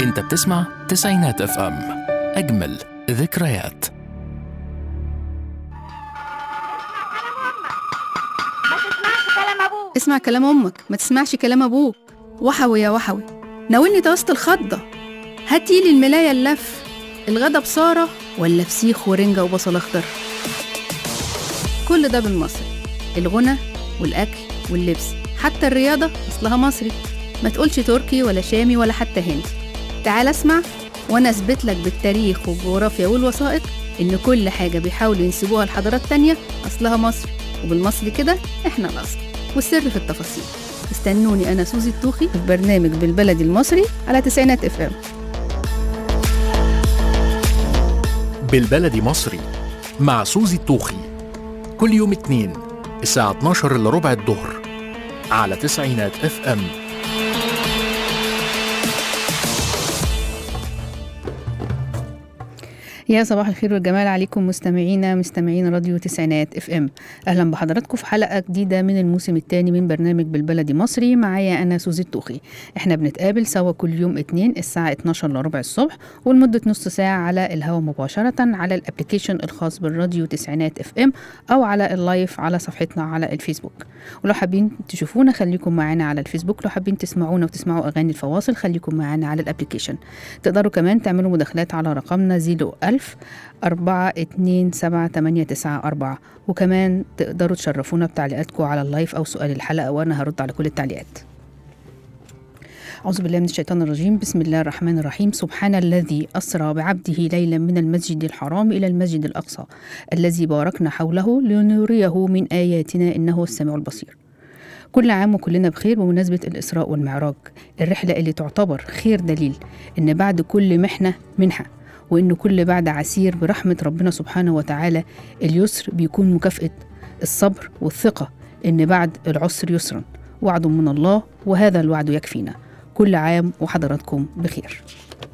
انت بتسمع تسعينات اف ام اجمل ذكريات اسمع كلام امك ما تسمعش كلام ابوك وحوي يا وحوي ناولني توسط الخضه هاتيلي الملايه اللف الغدا بصاره ولا فسيخ ورنجه وبصل اخضر كل ده بالمصري الغنى والاكل واللبس حتى الرياضه اصلها مصري ما تقولش تركي ولا شامي ولا حتى هندي تعال اسمع وانا اثبت لك بالتاريخ والجغرافيا والوثائق ان كل حاجه بيحاولوا ينسبوها لحضارات تانية اصلها مصري وبالمصري كده احنا الاصل والسر في التفاصيل استنوني انا سوزي الطوخي في برنامج بالبلدي المصري على تسعينات اف ام بالبلدي مصري مع سوزي الطوخي كل يوم اتنين الساعة 12 إلا ربع الظهر على تسعينات اف ام يا صباح الخير والجمال عليكم مستمعينا مستمعين راديو تسعينات اف ام اهلا بحضراتكم في حلقه جديده من الموسم الثاني من برنامج بالبلدي مصري معايا انا سوزي الطوخي احنا بنتقابل سوا كل يوم اتنين الساعه 12 لربع الصبح ولمده نص ساعه على الهواء مباشره على الابلكيشن الخاص بالراديو تسعينات اف ام او على اللايف على صفحتنا على الفيسبوك ولو حابين تشوفونا خليكم معانا على الفيسبوك لو حابين تسمعونا وتسمعوا اغاني الفواصل خليكم معانا على الابلكيشن تقدروا كمان تعملوا مداخلات على رقمنا 01000 أربعة اتنين سبعة تمانية تسعة أربعة وكمان تقدروا تشرفونا بتعليقاتكم على اللايف أو سؤال الحلقة وأنا هرد على كل التعليقات أعوذ بالله من الشيطان الرجيم بسم الله الرحمن الرحيم سبحان الذي أسرى بعبده ليلا من المسجد الحرام إلى المسجد الأقصى الذي باركنا حوله لنريه من آياتنا إنه السميع البصير كل عام وكلنا بخير بمناسبة الإسراء والمعراج الرحلة اللي تعتبر خير دليل إن بعد كل محنة منحة وإن كل بعد عسير برحمة ربنا سبحانه وتعالى اليسر بيكون مكافأة الصبر والثقة إن بعد العسر يسرا وعد من الله وهذا الوعد يكفينا كل عام وحضراتكم بخير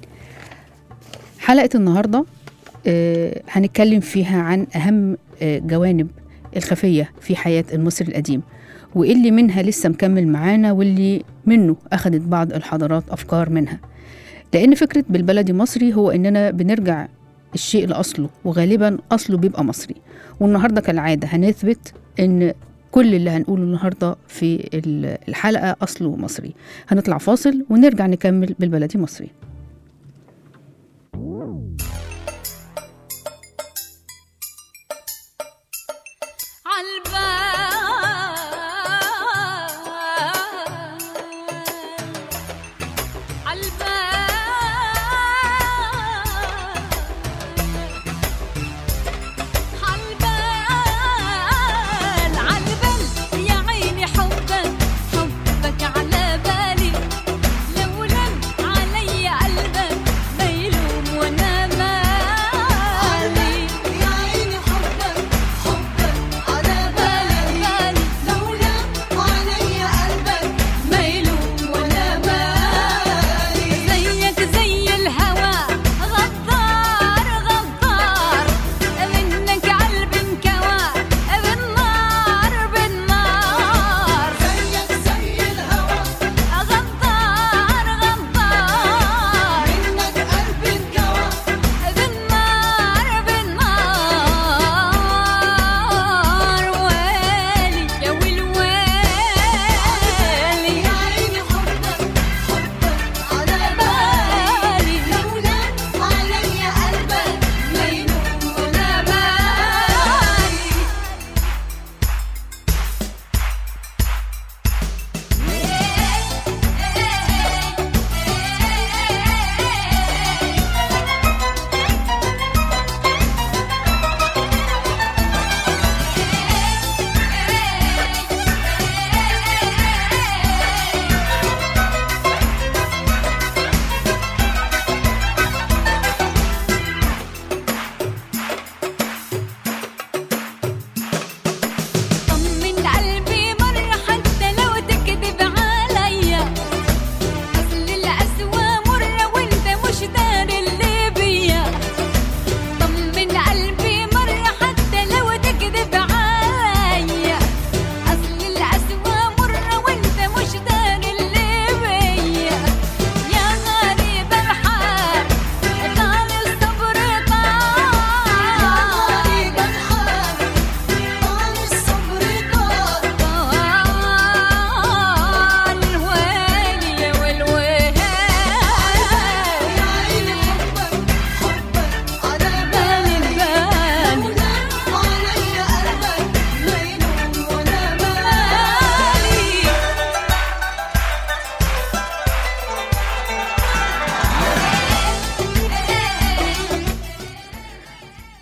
حلقة النهاردة آه، هنتكلم فيها عن أهم آه، جوانب الخفية في حياة المصري القديم وإيه اللي منها لسه مكمل معانا واللي منه أخدت بعض الحضارات أفكار منها لأن فكرة بالبلدي مصري هو إننا بنرجع الشيء لأصله وغالبا أصله بيبقى مصري والنهاردة كالعادة هنثبت إن كل اللي هنقوله النهاردة في ال- الحلقة أصله مصري هنطلع فاصل ونرجع نكمل بالبلدي مصري عالبال عالبال يا عيني حبك حبك على بالي لولا علي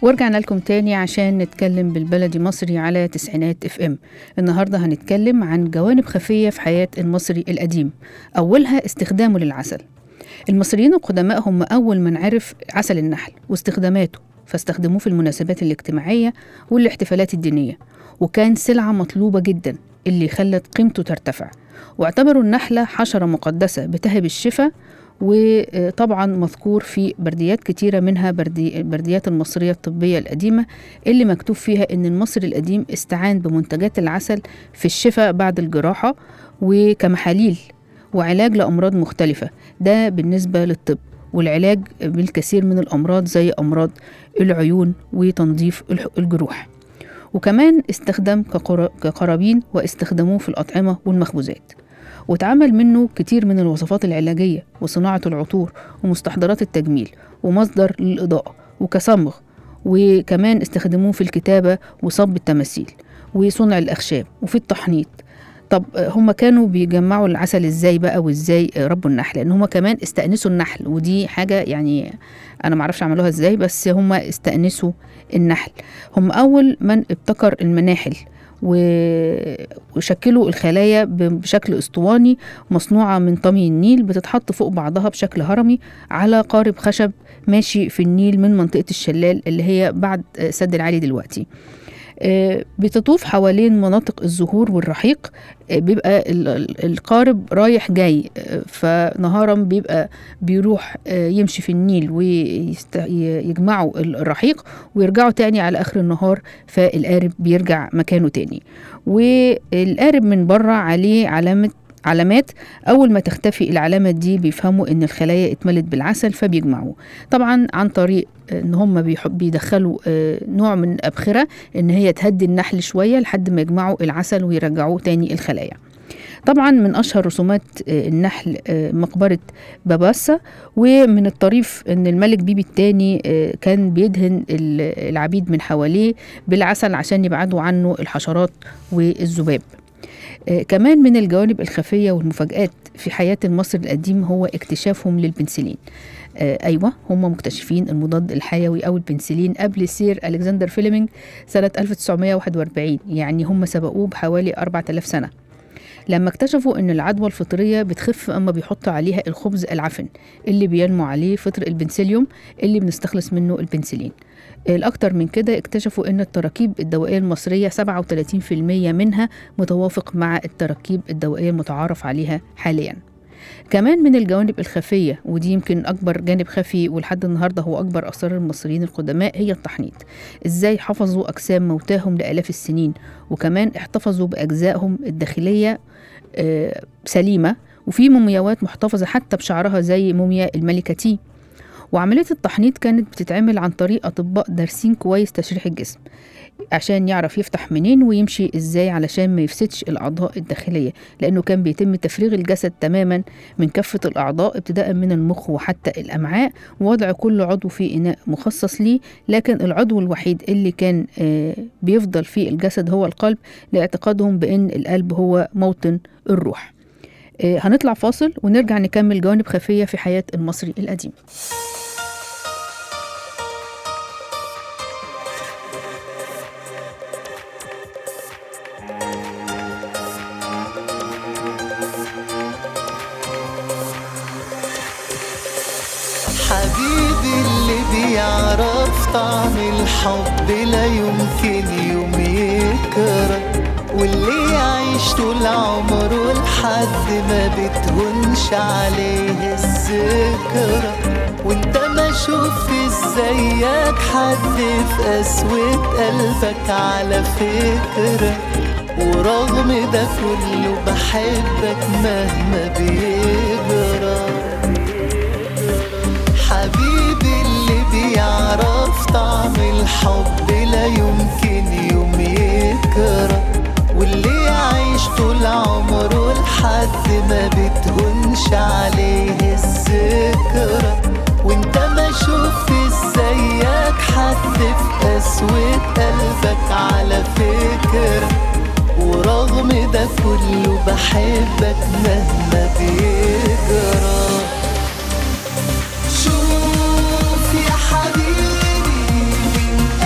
ورجعنا لكم تاني عشان نتكلم بالبلدي مصري على تسعينات اف ام النهارده هنتكلم عن جوانب خفيه في حياه المصري القديم اولها استخدامه للعسل المصريين القدماء هم اول من عرف عسل النحل واستخداماته فاستخدموه في المناسبات الاجتماعيه والاحتفالات الدينيه وكان سلعه مطلوبه جدا اللي خلت قيمته ترتفع واعتبروا النحله حشره مقدسه بتهب الشفاء وطبعا مذكور في برديات كتيرة منها بردي البرديات المصرية الطبية القديمة اللي مكتوب فيها إن المصري القديم استعان بمنتجات العسل في الشفاء بعد الجراحة وكمحاليل وعلاج لأمراض مختلفة ده بالنسبة للطب والعلاج بالكثير من الأمراض زي أمراض العيون وتنظيف الح- الجروح وكمان استخدم كقرا- كقرابين واستخدموه في الأطعمة والمخبوزات واتعمل منه كتير من الوصفات العلاجية وصناعة العطور ومستحضرات التجميل ومصدر للإضاءة وكصمغ وكمان استخدموه في الكتابة وصب التماثيل وصنع الأخشاب وفي التحنيط طب هم كانوا بيجمعوا العسل ازاي بقى وازاي ربوا النحل لان هم كمان استأنسوا النحل ودي حاجة يعني انا معرفش عملوها ازاي بس هم استأنسوا النحل هم اول من ابتكر المناحل و- وشكلوا الخلايا ب- بشكل اسطواني مصنوعة من طمي النيل بتتحط فوق بعضها بشكل هرمي على قارب خشب ماشي في النيل من منطقة الشلال اللي هي بعد آه، سد العالي دلوقتي آه، بتطوف حوالين مناطق الزهور والرحيق آه، بيبقى ال- ال- القارب رايح جاي آه، فنهارا بيبقى بيروح آه، يمشي في النيل ويجمعوا الرحيق ويرجعوا تاني على آخر النهار فالقارب بيرجع مكانه تاني والقارب من بره عليه علامة علامات أول ما تختفي العلامات دي بيفهموا إن الخلايا اتملت بالعسل فبيجمعوه طبعا عن طريق ان هم بيحب بيدخلوا آه، نوع من الابخره ان هي تهدي النحل شويه لحد ما يجمعوا العسل ويرجعوه تاني الخلايا طبعا من اشهر رسومات آه، النحل آه، مقبره باباسا ومن الطريف ان الملك بيبي الثاني كان بيدهن ال- العبيد من حواليه بالعسل عشان يبعدوا عنه الحشرات والذباب آه، كمان من الجوانب الخفيه والمفاجات في حياه المصري القديم هو اكتشافهم للبنسلين آه، ايوه هم مكتشفين المضاد الحيوي او البنسلين قبل سير الكسندر فيلمينج سنه 1941 يعني هم سبقوه بحوالي 4000 سنه لما اكتشفوا ان العدوى الفطريه بتخف اما بيحطوا عليها الخبز العفن اللي بينمو عليه فطر البنسليوم اللي بنستخلص منه البنسلين الأكتر من كده اكتشفوا أن التراكيب الدوائية المصرية 37% منها متوافق مع التراكيب الدوائية المتعارف عليها حالياً كمان من الجوانب الخفية ودي يمكن أكبر جانب خفي ولحد النهاردة هو أكبر أسرار المصريين القدماء هي التحنيط إزاي حفظوا أجسام موتاهم لآلاف السنين وكمان احتفظوا بأجزائهم الداخلية آه، سليمة وفي مومياوات محتفظة حتى بشعرها زي موميا الملكة تي وعملية التحنيط كانت بتتعمل عن طريق أطباء دارسين كويس تشريح الجسم عشان يعرف يفتح منين ويمشي ازاي علشان ما يفسدش الأعضاء الداخلية لأنه كان بيتم تفريغ الجسد تماما من كافة الأعضاء ابتداء من المخ وحتى الأمعاء ووضع كل عضو في إناء مخصص ليه لكن العضو الوحيد اللي كان آه، بيفضل في الجسد هو القلب لاعتقادهم بأن القلب هو موطن الروح آه، هنطلع فاصل ونرجع نكمل جوانب خفية في حياة المصري القديم حبيبي اللي بيعرف طعم الحب لا يمكن يوم يكره واللي يعيش طول عمره لحد ما بتهونش عليه الذكرى وانت ما شفت زيك حد في قسوة قلبك على فكرة ورغم ده كله بحبك مهما بيجرى حبيبي اللي بيعرف طعم الحب لا يمكن يوم يكره واللي يعيش طول عمره لحد ما بتهونش عليه الذكرى وانت ما شفت زيك حد في قسوة قلبك على فكرة ورغم ده كله بحبك مهما بيجرى شوف يا حبيبي من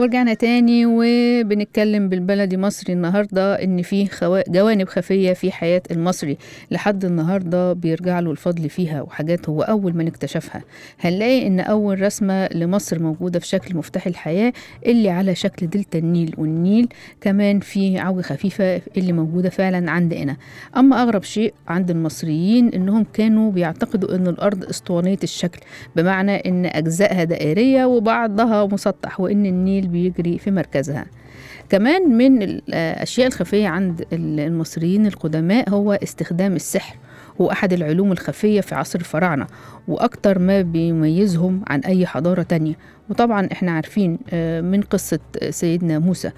ورجعنا تاني وبنتكلم بالبلدي مصري النهارده ان في خوا... جوانب خفيه في حياه المصري لحد النهارده بيرجع له الفضل فيها وحاجات هو اول من اكتشفها هنلاقي ان اول رسمه لمصر موجوده في شكل مفتاح الحياه اللي على شكل دلتا النيل والنيل كمان في عوجة خفيفه اللي موجوده فعلا عندنا اما اغرب شيء عند المصريين انهم كانوا بيعتقدوا ان الارض اسطوانيه الشكل بمعنى ان اجزائها دائريه وبعضها مسطح وان النيل بيجري في مركزها كمان من الاشياء الخفيه عند المصريين القدماء هو استخدام السحر هو أحد العلوم الخفية في عصر الفراعنة وأكتر ما بيميزهم عن أي حضارة تانية وطبعا احنا عارفين آه، من قصة سيدنا موسى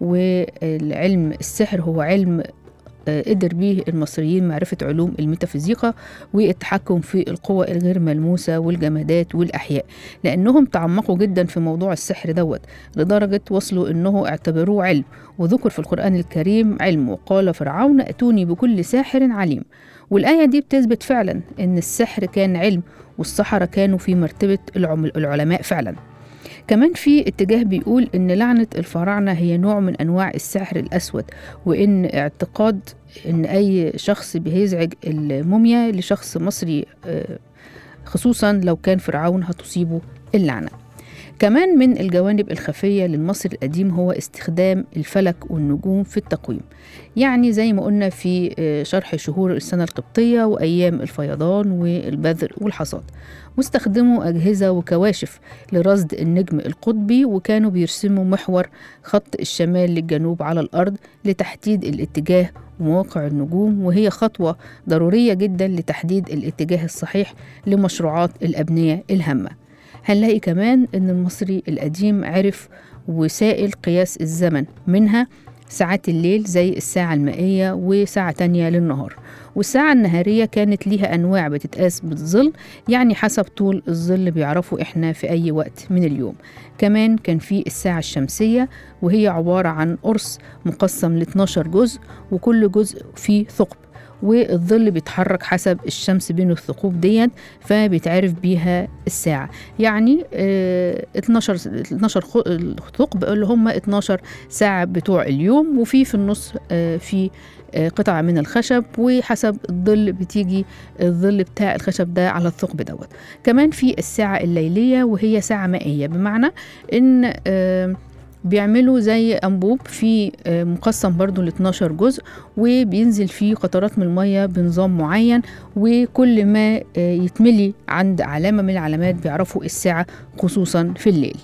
والعلم السحر هو علم آه، قدر بيه المصريين معرفة علوم الميتافيزيقا والتحكم في القوى الغير ملموسة والجمادات والأحياء لأنهم تعمقوا جدا في موضوع السحر دوت لدرجة وصلوا أنه اعتبروه علم وذكر في القرآن الكريم علم وقال فرعون أتوني بكل ساحر عليم والآية دي بتثبت فعلا أن السحر كان علم والسحرة كانوا في مرتبة العم- العلماء فعلا كمان في اتجاه بيقول ان لعنة الفراعنة هي نوع من انواع السحر الاسود وان اعتقاد ان اي شخص بيزعج الموميا لشخص مصري آه، خصوصا لو كان فرعون هتصيبه اللعنة كمان من الجوانب الخفية للمصري القديم هو استخدام الفلك والنجوم في التقويم يعني زي ما قلنا في آه، شرح شهور السنة القبطية وأيام الفيضان والبذر والحصاد واستخدموا أجهزة وكواشف لرصد النجم القطبي وكانوا بيرسموا محور خط الشمال للجنوب على الأرض لتحديد الاتجاه ومواقع النجوم وهي خطوة ضرورية جدا لتحديد الاتجاه الصحيح لمشروعات الأبنية الهامة هنلاقي كمان أن المصري القديم عرف وسائل قياس الزمن منها ساعات الليل زي الساعة المائية وساعة تانية للنهار والساعة النهارية كانت ليها أنواع بتتقاس بالظل يعني حسب طول الظل بيعرفوا إحنا في أي وقت من اليوم كمان كان في الساعة الشمسية وهي عبارة عن قرص مقسم ل 12 جزء وكل جزء فيه ثقب والظل بيتحرك حسب الشمس بين الثقوب ديت فبيتعرف بيها الساعة يعني آه، 12 12 خ- ثقب اللي هم 12 ساعة بتوع اليوم وفي في النص آه، في آه، قطع من الخشب وحسب الظل بتيجي الظل بتاع الخشب ده على الثقب دوت كمان في الساعة الليلية وهي ساعة مائية بمعنى ان آه، بيعملوا زي أنبوب في آه، مقسم برضو ل 12 جزء وبينزل فيه قطرات من المية بنظام معين وكل ما آه، يتملي عند علامة من العلامات بيعرفوا الساعة خصوصا في الليل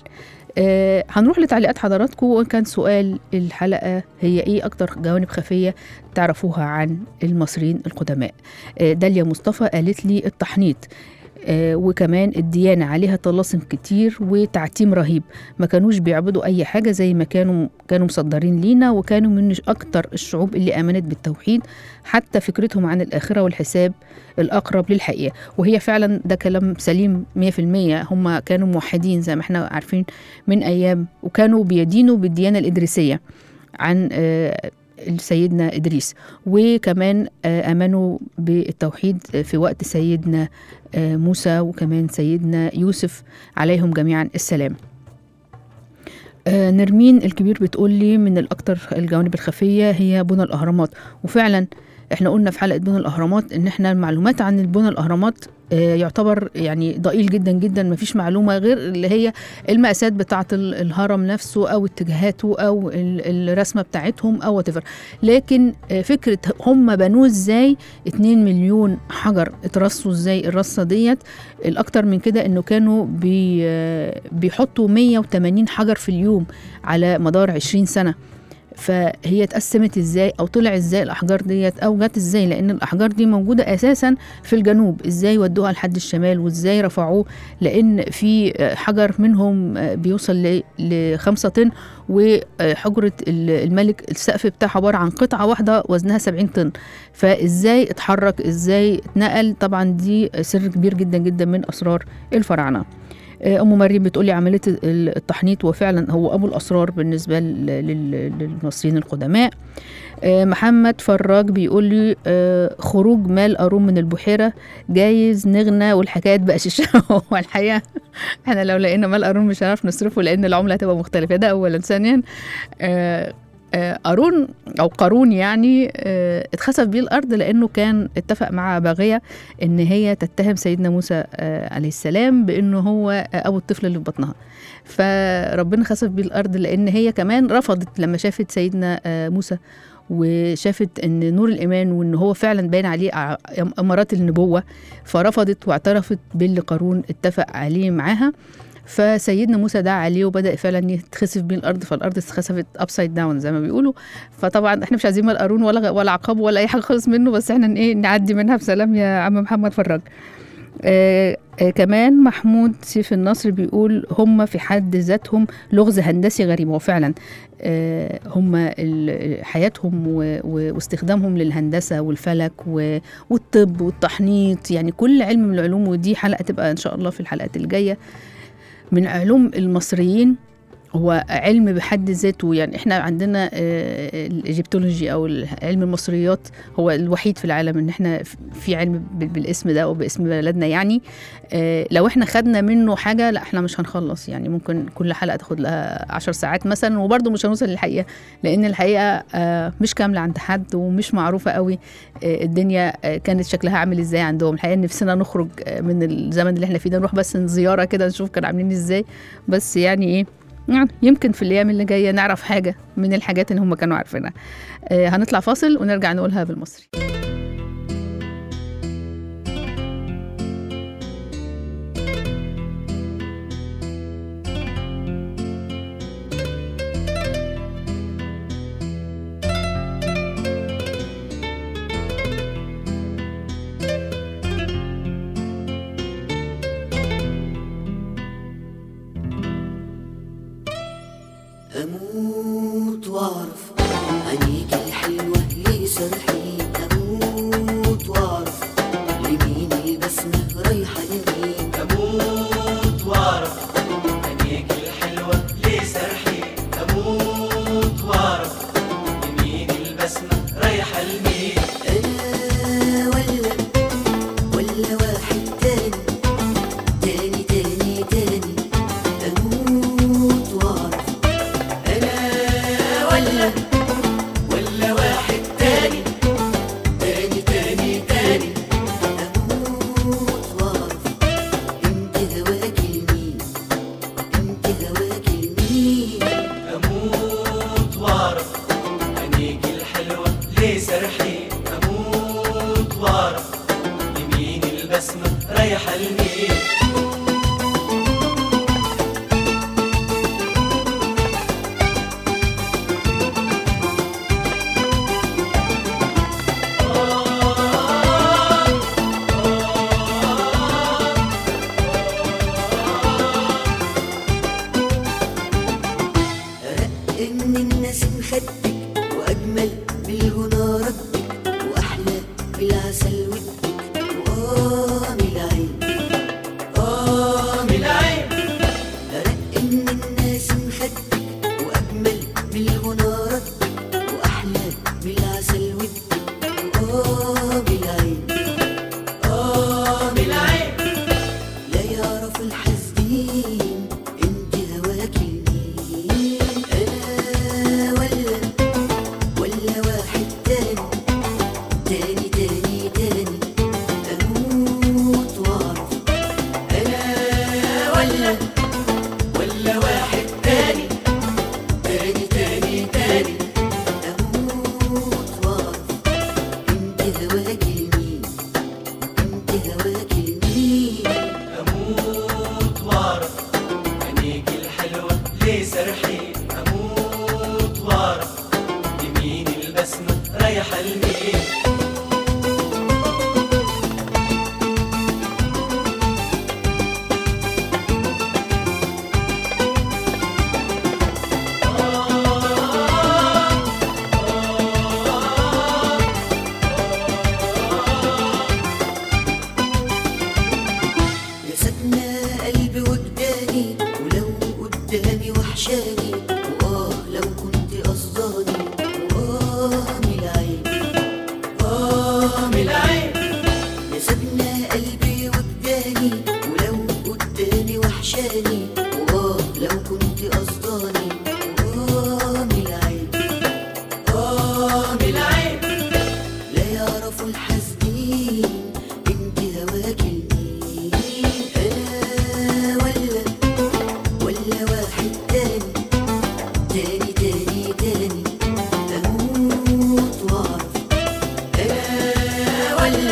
آه هنروح لتعليقات حضراتكم وكان سؤال الحلقة هي ايه اكتر جوانب خفية تعرفوها عن المصريين القدماء آه داليا مصطفى قالت لي التحنيط آه وكمان الديانة عليها طلاسم كتير وتعتيم رهيب ما كانوش بيعبدوا أي حاجة زي ما كانوا كانوا مصدرين لينا وكانوا من أكتر الشعوب اللي آمنت بالتوحيد حتى فكرتهم عن الآخرة والحساب الأقرب للحقيقة وهي فعلا ده كلام سليم 100% هم كانوا موحدين زي ما احنا عارفين من أيام وكانوا بيدينوا بالديانة الإدريسية عن آه، سيدنا إدريس وكمان آه، آمنوا بالتوحيد في وقت سيدنا آه، موسى وكمان سيدنا يوسف عليهم جميعا السلام آه، نرمين الكبير بتقول لي من الأكتر الجوانب الخفية هي بنى الأهرامات وفعلا احنا قلنا في حلقة بنى الأهرامات إن احنا المعلومات عن بنى الأهرامات آه، يعتبر يعني ضئيل جدا جدا مفيش معلومة غير اللي هي المقاسات بتاعة ال- الهرم نفسه أو اتجاهاته أو ال- الرسمة بتاعتهم أو whatever لكن آه، فكرة هم بنوه ازاي 2 مليون حجر اترصوا ازاي الرصة ديت الأكتر من كده إنه كانوا بي آه، بيحطوا 180 حجر في اليوم على مدار 20 سنة فهي اتقسمت ازاي او طلع ازاي الاحجار ديت او جت ازاي لان الاحجار دي موجوده اساسا في الجنوب ازاي ودوها لحد الشمال وازاي رفعوه لان في حجر منهم بيوصل ل- لخمسة طن وحجرة ال- الملك السقف بتاعها عبارة عن قطعة واحدة وزنها 70 طن فازاي اتحرك ازاي اتنقل طبعا دي سر كبير جدا جدا من اسرار الفراعنة آه، ام مريم بتقولي عمليه ال- التحنيط وفعلا هو ابو الاسرار بالنسبه لل- لل- للمصريين القدماء آه، محمد فراج بيقول لي آه، خروج مال قارون من البحيره جايز نغنى والحكايات بقى شيشه هو الحقيقه احنا لو لقينا مال قارون مش هنعرف نصرفه لان العمله هتبقى مختلفه ده اولا ثانيا آه، آه، قارون او قارون يعني آه، اتخسف بيه الارض لانه كان اتفق مع باغيه ان هي تتهم سيدنا موسى آه، عليه السلام بانه هو آه، ابو الطفل اللي في بطنها فربنا خسف بيه الارض لان هي كمان رفضت لما شافت سيدنا آه، موسى وشافت ان نور الايمان وان هو فعلا باين عليه ع- امارات النبوه فرفضت واعترفت باللي قارون اتفق عليه معاها فسيدنا موسى دعا عليه وبدا فعلا يتخسف بيه الارض فالارض اتخسفت ابسايد داون زي ما بيقولوا فطبعا احنا مش عايزين مال قارون ولا ولا عقاب ولا اي حاجه خالص منه بس احنا ايه نعدي منها بسلام يا عم محمد فراج آه آه كمان محمود سيف النصر بيقول هم في حد ذاتهم لغز هندسي غريب هو فعلا آه هم ال- حياتهم و- و- واستخدامهم للهندسه والفلك و- والطب والتحنيط يعني كل علم من العلوم ودي حلقه تبقى ان شاء الله في الحلقات الجايه من علوم المصريين هو علم بحد ذاته يعني احنا عندنا آه، الايجيبتولوجي او علم المصريات هو الوحيد في العالم ان احنا في علم بال- بالاسم ده او باسم بلدنا يعني آه، لو احنا خدنا منه حاجه لا احنا مش هنخلص يعني ممكن كل حلقه تاخد لها عشر ساعات مثلا وبرضه مش هنوصل للحقيقه لان الحقيقه آه، مش كامله عند حد ومش معروفه قوي آه، الدنيا آه، كانت شكلها عامل ازاي عندهم الحقيقه نفسنا نخرج آه، من الزمن اللي احنا فيه ده نروح بس زياره كده نشوف كانوا عاملين ازاي بس يعني ايه يعني يمكن في الايام اللي جايه نعرف حاجه من الحاجات اللي هم كانوا عارفينها آه هنطلع فاصل ونرجع نقولها بالمصري أموت وأعرف عينيك الحلوة ليه سرحين أموت وأعرف لمين البسمة رايحة لمين أموت وأعرف عينيك الحلوة ليه سرحين أموت وأعرف يمين البسمة رايحة لمين أنا ولا ولا واحد تاني تاني تاني تاني أموت وأعرف أنا ولا ولا واحد تاني تاني تاني تاني أموت وأعرف أنت هواك لمين أنت هواك لمين أموت وأعرف عينيك الحلوة ليه سرحين أموت وأعرف يمين البسمة رايحة لمين إن الناس مخدك وأجمل بالهنا ردك وأحلى بالعسل ودك وآه من العين آه من العين رق إن الناس مخدك وأجمل بالهنا ردك وأحلى بالعسل ودك وآه بالعين آه من العين لا يعرف الحاسدين انت هواك لمين انا ولا ولا واحد تاني تاني تاني تاني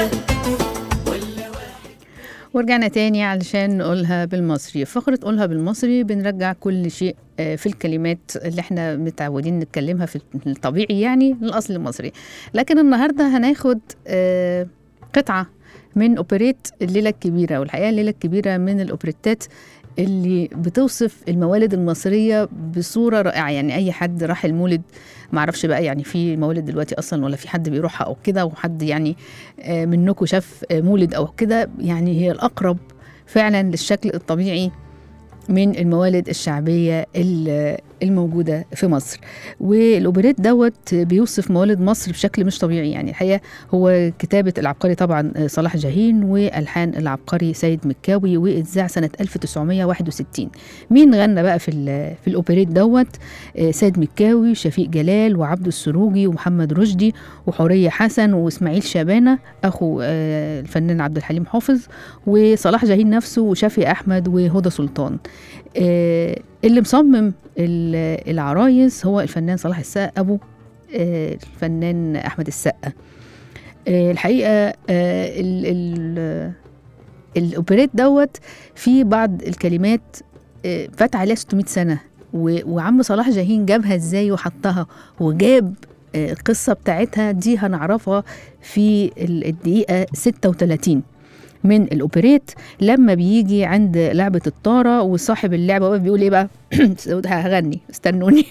ورجعنا تاني علشان نقولها بالمصري فقرة قولها بالمصري بنرجع كل شيء آه، في الكلمات اللي احنا متعودين نتكلمها في الطبيعي يعني للأصل المصري لكن النهاردة هناخد آه، قطعة من أوبريت الليلة الكبيرة والحقيقة الليلة الكبيرة من الأوبريتات اللي بتوصف الموالد المصرية بصورة رائعة يعني أي حد راح المولد معرفش بقى يعني في موالد دلوقتي أصلا ولا في حد بيروحها أو كده وحد يعني آه، منكم شاف آه، مولد أو كده يعني هي الأقرب فعلا للشكل الطبيعي من الموالد الشعبية ال- الموجودة في مصر والأوبريت دوت بيوصف موالد مصر بشكل مش طبيعي يعني الحقيقة هو كتابة العبقري طبعا صلاح جاهين وألحان العبقري سيد مكاوي وإتذاع سنة 1961 مين غنى بقى في, ال- في الأوبريت دوت آه، سيد مكاوي شفيق جلال وعبد السروجي ومحمد رشدي وحورية حسن وإسماعيل شبانة أخو آه، الفنان عبد الحليم حافظ وصلاح جاهين نفسه وشفي أحمد وهدى سلطان آه، اللي مصمم ال- العرايس هو الفنان صلاح السقا أبو آه، الفنان أحمد السقا آه، الحقيقة آه، ال- ال- الأوبريت دوت في بعض الكلمات آه، فات عليها 600 سنة و- وعم صلاح جاهين جابها ازاي وحطها وجاب آه، القصة بتاعتها دي هنعرفها في ال- الدقيقة 36 من الأوبريت لما بيجي عند لعبة الطارة وصاحب اللعبة واقف بيقول ايه بقى هغني استنوني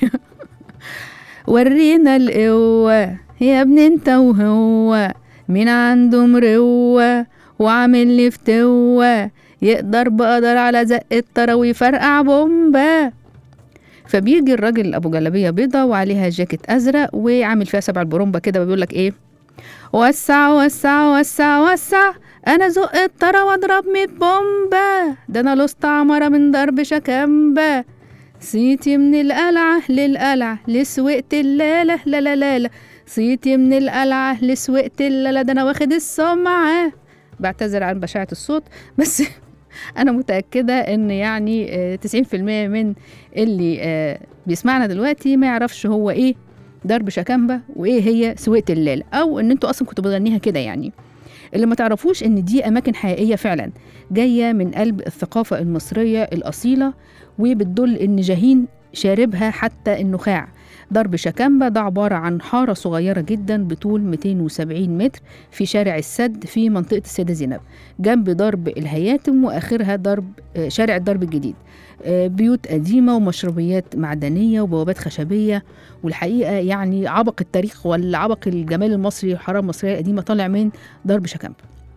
ورينا القوة يا ابني انت وهو مين عنده مروة وعامل لي فتوة يقدر بقدر على زق الطرا ويفرقع بومبا فبيجي الراجل ابو جلابيه بيضه وعليها جاكيت ازرق وعامل فيها سبع البرومبا كده وبيقول لك ايه وسع وسع وسع وسع انا زق الطرا واضرب مية بومبا ده انا لست عمرة من ضرب شكامبا صيتي من القلعة للقلعة لسوقت الليلة لا لا لا لا صيتي من القلعة لسوقت الليلة ده انا واخد السمعة بعتذر عن بشاعة الصوت بس انا متأكدة ان يعني آه، 90% من اللي آه، بيسمعنا دلوقتي ما يعرفش هو ايه ضرب شكامبا وايه هي سوقت الليل او ان انتوا اصلا كنتوا بتغنيها كده يعني اللي ما تعرفوش ان دي اماكن حقيقيه فعلا جايه من قلب الثقافه المصريه الاصيله وبتدل ان جاهين شاربها حتى النخاع ضرب شكامبا ده عبارة عن حارة صغيرة جدا بطول 270 متر في شارع السد في منطقة السيدة زينب جنب ضرب الهياتم وآخرها ضرب آه، شارع الضرب الجديد آه، بيوت قديمة ومشربيات معدنية وبوابات خشبية والحقيقة يعني عبق التاريخ ولا عبق الجمال المصري والحضارة المصرية القديمة طالع من ضرب شكامبا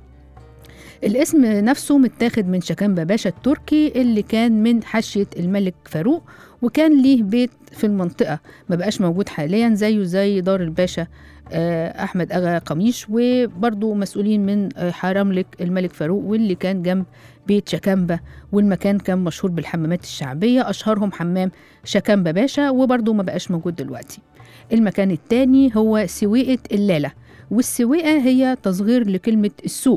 الاسم نفسه متاخد من شكامبا باشا التركي اللي كان من حاشية الملك فاروق وكان ليه بيت في المنطقة ما بقاش موجود حاليا زيه زي دار الباشا آه، أحمد أغا قميش وبرضه مسؤولين من آه، حرملك الملك فاروق واللي كان جنب بيت شكامبا والمكان كان مشهور بالحمامات الشعبية أشهرهم حمام شكامبا باشا وبرضه ما بقاش موجود دلوقتي المكان التاني هو سويقة اللالة والسويقة هي تصغير لكلمة السوق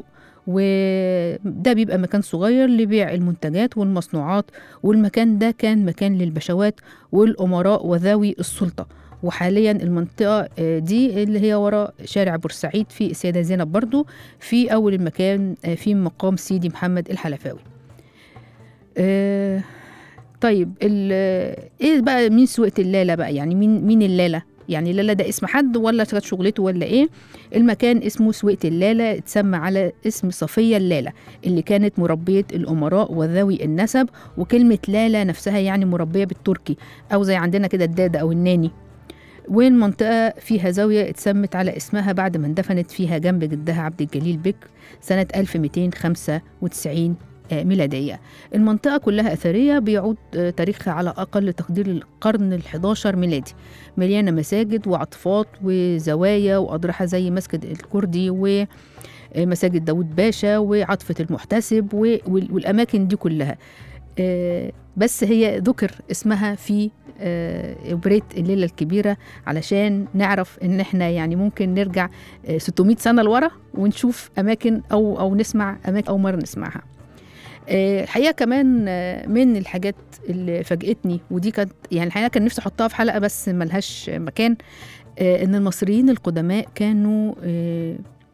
وده بيبقى مكان صغير لبيع المنتجات والمصنوعات والمكان ده كان مكان للبشوات والأمراء وذوي السلطة وحاليا المنطقة آه، دي اللي هي وراء شارع بورسعيد في السيدة زينب برضو في أول المكان آه، في مقام سيدي محمد الحلفاوي آه، طيب ال- ايه بقى مين سوقة اللالة بقى يعني مين مين اللالة يعني اللالة ده اسم حد ولا كانت شغلته ولا ايه المكان اسمه سوقة اللالة اتسمى على اسم صفية اللالة اللي كانت مربية الأمراء وذوي النسب وكلمة لالة نفسها يعني مربية بالتركي أو زي عندنا كده الدادة أو الناني والمنطقة فيها زاوية اتسمت على اسمها بعد ما اندفنت فيها جنب جدها عبد الجليل بك سنة 1295 آه، ميلادية المنطقة كلها أثرية بيعود آه، تاريخها على أقل تقدير القرن ال11 ميلادي مليانة مساجد وعطفات وزوايا وأضرحة زي مسجد الكردي ومساجد داود باشا وعطفة المحتسب و- وال- والأماكن دي كلها آه، بس هي ذكر اسمها في آه، اوبريت الليله الكبيره علشان نعرف ان احنا يعني ممكن نرجع آه، 600 سنه لورا ونشوف اماكن او او نسمع اماكن اول مره نسمعها آه، الحقيقه كمان آه، من الحاجات اللي فاجئتني ودي كانت يعني الحقيقه كان نفسي احطها في حلقه بس ملهاش مكان آه، ان المصريين القدماء كانوا آه،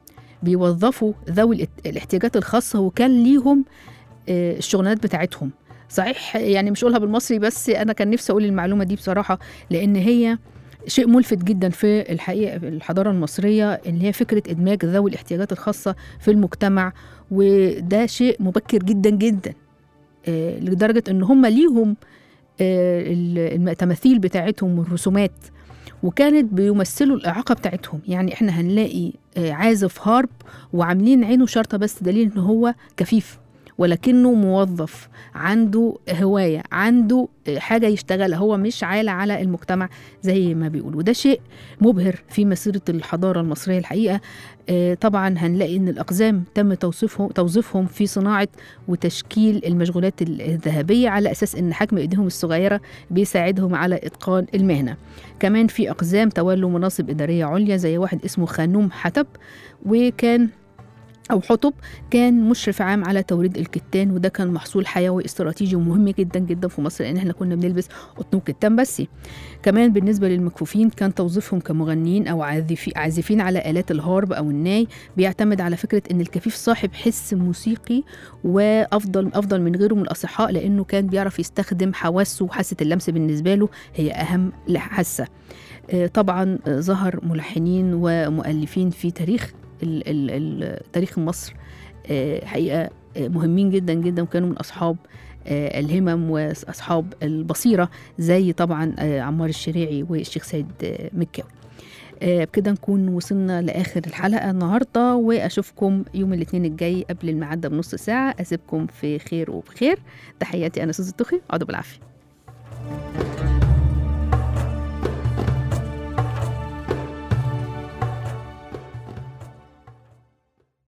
بيوظفوا ذوي الات- الاحتياجات الخاصه وكان ليهم آه، الشغلانات بتاعتهم صحيح يعني مش اقولها بالمصري بس انا كان نفسي اقول المعلومه دي بصراحه لان هي شيء ملفت جدا في الحقيقه في الحضاره المصريه اللي هي فكره ادماج ذوي الاحتياجات الخاصه في المجتمع وده شيء مبكر جدا جدا آه، لدرجه ان هم ليهم آه، ال- التماثيل بتاعتهم والرسومات وكانت بيمثلوا الإعاقة بتاعتهم يعني إحنا هنلاقي آه، عازف هارب وعاملين عينه شرطة بس دليل إن هو كفيف ولكنه موظف عنده هواية عنده آه، حاجة يشتغلها هو مش عالة على المجتمع زي ما بيقولوا وده شيء مبهر في مسيرة الحضارة المصرية الحقيقة آه، طبعا هنلاقي إن الأقزام تم توصيفهم توظيفهم في صناعة وتشكيل المشغولات ال- الذهبية على أساس إن حجم إيديهم الصغيرة بيساعدهم على إتقان المهنة كمان في أقزام تولوا مناصب إدارية عليا زي واحد اسمه خانوم حتب وكان أو حطب كان مشرف عام على توريد الكتان وده كان محصول حيوي استراتيجي ومهم جدا جدا في مصر لأن احنا كنا بنلبس قطن وكتان بس كمان بالنسبة للمكفوفين كان توظيفهم كمغنيين أو عازفي- عازفين على آلات الهارب أو الناي بيعتمد على فكرة إن الكفيف صاحب حس موسيقي وأفضل أفضل من غيره من الأصحاء لأنه كان بيعرف يستخدم حواسه وحاسة اللمس بالنسبة له هي أهم حاسة آه، طبعا آه، ظهر ملحنين ومؤلفين في تاريخ ال- ال- ال- تاريخ مصر آه، حقيقة آه، مهمين جدا جدا وكانوا من أصحاب آه، الهمم وأصحاب البصيرة زي طبعا آه، عمار الشريعي والشيخ سيد آه، مكاوي آه، بكده نكون وصلنا لآخر الحلقة النهاردة وأشوفكم يوم الاثنين الجاي قبل الميعاد ده بنص ساعة أسيبكم في خير وبخير تحياتي أنا سوزي التخي اقعدوا بالعافية